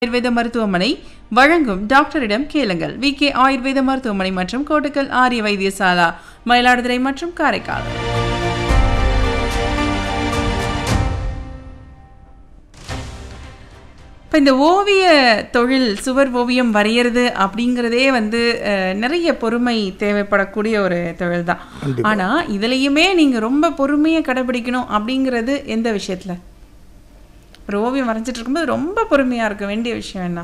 ஆயுர்வேத மருத்துவமனை வழங்கும் டாக்டரிடம் கேளுங்கள் வி கே ஆயுர்வேத மருத்துவமனை மற்றும் கோட்டுக்கல் ஆரிய வைத்தியசாலா மயிலாடுதுறை மற்றும் காரைக்கால் இப்போ இந்த ஓவிய தொழில் சுவர் ஓவியம் வரைகிறது அப்படிங்கிறதே வந்து அஹ், நிறைய பொறுமை தேவைப்படக்கூடிய ஒரு தொழில் தான் ஆனால் இதுலேயுமே நீங்கள் ரொம்ப பொறுமையை கடைபிடிக்கணும் அப்படிங்கிறது எந்த விஷயத்தில் ஒரு ஓவியம் வரைஞ்சிட்டு இருக்கும்போது ரொம்ப பொறுமையாக இருக்க வேண்டிய விஷயம் என்ன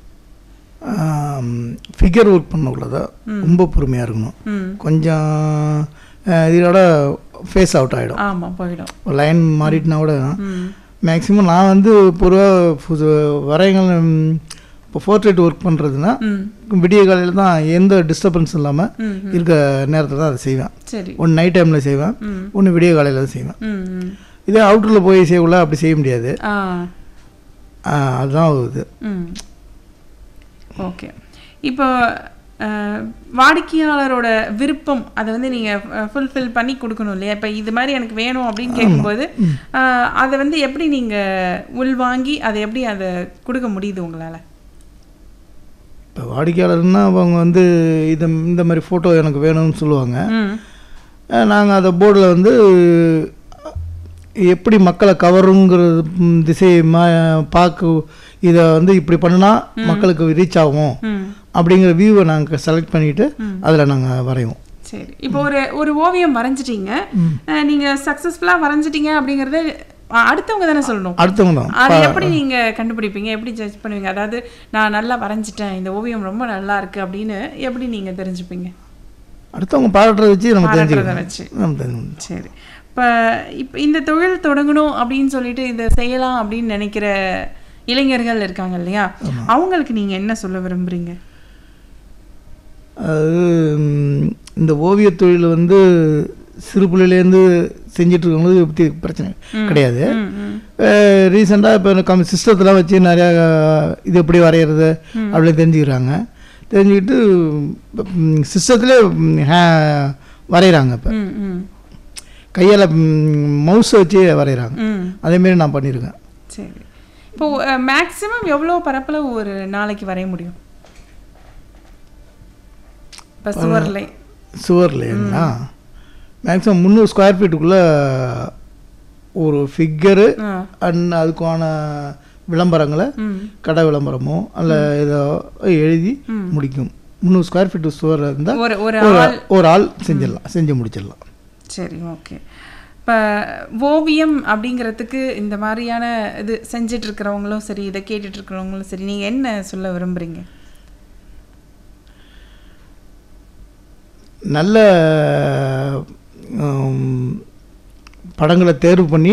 ஃபிகர் ஒர்க் பண்ணக்குள்ள ரொம்ப பொறுமையாக இருக்கணும் ம் கொஞ்சம் அஹ், இதோட ஃபேஸ் அவுட் ஆகிடும் ஆமாம் போயிடும் லைன் மாறிட்டுனா கூட ம் மேக்ஸிமம் நான் வந்து பொதுவாக வரைகள் இப்போ போர்ட்ரேட் ஒர்க் பண்ணுறதுன்னா ம் விடிய காலையில் தான் எந்த டிஸ்டர்பன்ஸ் இல்லாமல் ம் இருக்க நேரத்தில் தான் அதை செய்வேன் சரி ஒன்று நைட் டைமில் செய்வேன் ம் ஒன்று விடிய காலையில் தான் செய்வேன் ம் ம் இதே அவுட்டரில் போய் செய்யக்குள்ள அப்படி செய்ய முடியாது ஆ ஆஹ், அதுதான் இது ம் ஓகே இப்போ அஹ், வாடிக்கையாளரோட விருப்பம் அதை வந்து நீங்கள் ஃபுல்ஃபில் பண்ணி கொடுக்கணும் இல்லையா இப்போ இது மாதிரி எனக்கு வேணும் அப்படின்னு கேட்கும்போது அஹ், அதை வந்து எப்படி நீங்கள் உள்வாங்கி அதை எப்படி அதை கொடுக்க முடியுது உங்களால் இப்போ வாடிக்கையாளர்னா அவங்க வந்து இது இந்த மாதிரி ஃபோட்டோ எனக்கு வேணும்னு சொல்லுவாங்க ம் நாங்கள் அதை போர்டில் வந்து எப்படி மக்களை கவருங்கிறது ம், திசை மா பார்க்க இதை வந்து இப்படி பண்ணினா மக்களுக்கு ரீச் ஆகும் ம் அப்படிங்கிற வியூவை நாங்கள் செலக்ட் பண்ணிவிட்டு அதில் நாங்கள் வரைவோம் சரி இப்போ ஒரு ஒரு ஓவியம் வரைஞ்சிட்டீங்க அஹ், நீங்க சக்ஸஸ்ஃபுல்லா வரைஞ்சிட்டீங்க அப்படிங்கறது அஹ், அடுத்தவங்க தானே சொல்லணும் அடுத்தவங்க தான் அதை எப்படி நீங்க கண்டுபிடிப்பீங்க எப்படி ஜட்ஜ் பண்ணுவீங்க அதாவது நான் நல்லா வரைஞ்சிட்டேன் இந்த ஓவியம் ரொம்ப நல்லா இருக்கு அப்படின்னு எப்படி நீங்க தெரிஞ்சுப்பீங்க அடுத்தவங்க பாராட்டுறத வச்சு நம்ம பாராட்டுறத தெரிஞ்சுக்கலாம் வச்சு நம்ம தெரிஞ்சுக்கணும் சரி இப்போ இப்போ இந்த தொழில் தொடங்கணும் அப்படின்னு சொல்லிட்டு இதை செய்யலாம் அப்படின்னு நினைக்கிற இளைஞர்கள் இருக்காங்க இல்லையா அவங்களுக்கு நீங்க என்ன சொல்ல விரும்புறீங்க அது ம், இந்த ஓவியத் தொழில் வந்து சிறு பிள்ளையிலேருந்து செஞ்சுட்டு இருக்கவங்களுக்கு பற்றி பிரச்சனை கிடையாது ம் ம் ரீசெண்டாக இப்போ கம் சிஸ்டத்தெலாம் வச்சு நிறையா இது எப்படி வரைகிறது அப்படின்னு தெரிஞ்சுக்கிறாங்க தெரிஞ்சுக்கிட்டு சிஸ்டத்துலேயே வரைகிறாங்க இப்போ ம் ம் கையால் மவுஸை வச்சு வரைகிறாங்க ம் அதேமாரி நான் பண்ணியிருக்கேன் சரி இப்போ மேக்ஸிமம் எவ்வளோ பரப்பளவு ஒரு நாளைக்கு வரைய முடியும் இப்போ சுவர்லை சுவர்லைங்களா மேக்ஸிமம் முந்நூறு ஸ்கொயர் ஃபீட்டுக்குள்ளே ஒரு ஃபிக்கரு ஆ அண்ட் அதுக்கான விளம்பரங்களை ம் கடை விளம்பரமோ அல்ல ஏதோ எழுதி முடிக்கும் முந்நூறு ஸ்கொயர் ஃபீட்டு சுவர் இருந்தால் ஒரு ஒரு ஒரு ஆள் ஒரு ஆள் செஞ்சிடலாம் செஞ்சு முடிச்சிடலாம் சரி ஓகே இப்போ ஓவியம் அப்படிங்கிறதுக்கு இந்த மாதிரியான இது செஞ்சுட்டு இருக்கிறவங்களும் சரி இதை கேட்டுட்டு இருக்கிறவங்களும் சரி நீங்கள் என்ன சொல்ல விரும்புறீங்க நல்ல உம், படங்களை தேர்வு பண்ணி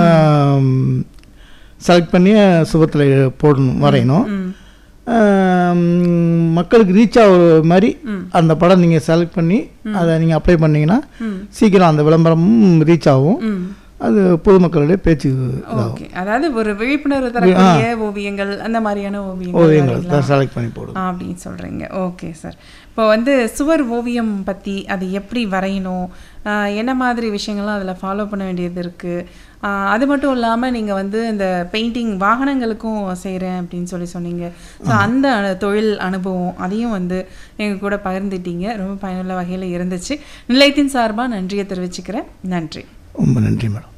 செலக்ட் பண்ணி சுபத்தில் போடணும் வரையணும் ம் ஆம், மக்களுக்கு ரீச் ஆகிற மாதிரி அந்த படம் நீங்கள் செலக்ட் பண்ணி அதை நீங்கள் அப்ளை பண்ணீங்கன்னா ம் சீக்கிரம் அந்த விளம்பரமும் ரீச் ஆகும் ம் அது பொதுமக்களுடைய பேச்சு இதாகும் ஓகே அதாவது ஒரு விழிப்புணர்வு தரக்கூடிய ஓவியங்கள் அந்த மாதிரியான ஓவியங்கள் ஓவியங்கள் வரையலாம். தான் செலக்ட் பண்ணி போடுவோம் அப்படின்னு சொல்கிறீங்க ஓகே சார் இப்போ வந்து சுவர் ஓவியம் பற்றி அது எப்படி வரையணும் ஆஹ் என்ன மாதிரி விஷயங்கள்லாம் அதில் ஃபாலோ பண்ண வேண்டியது இருக்குது அது மட்டும் இல்லாமல் நீங்கள் வந்து இந்த பெயிண்டிங் வாகனங்களுக்கும் செய்கிறேன் அப்படின்னு சொல்லி சொன்னீங்க ஸோ அந்த அனு- தொழில் அனுபவம் அதையும் வந்து எங்கள் கூட பகிர்ந்துட்டீங்க ரொம்ப பயனுள்ள வகையில் இருந்துச்சு நிலையத்தின் சார்பாக நன்றியை தெரிவிச்சுக்கிறேன் நன்றி ரொம்ப நன்றி மேடம்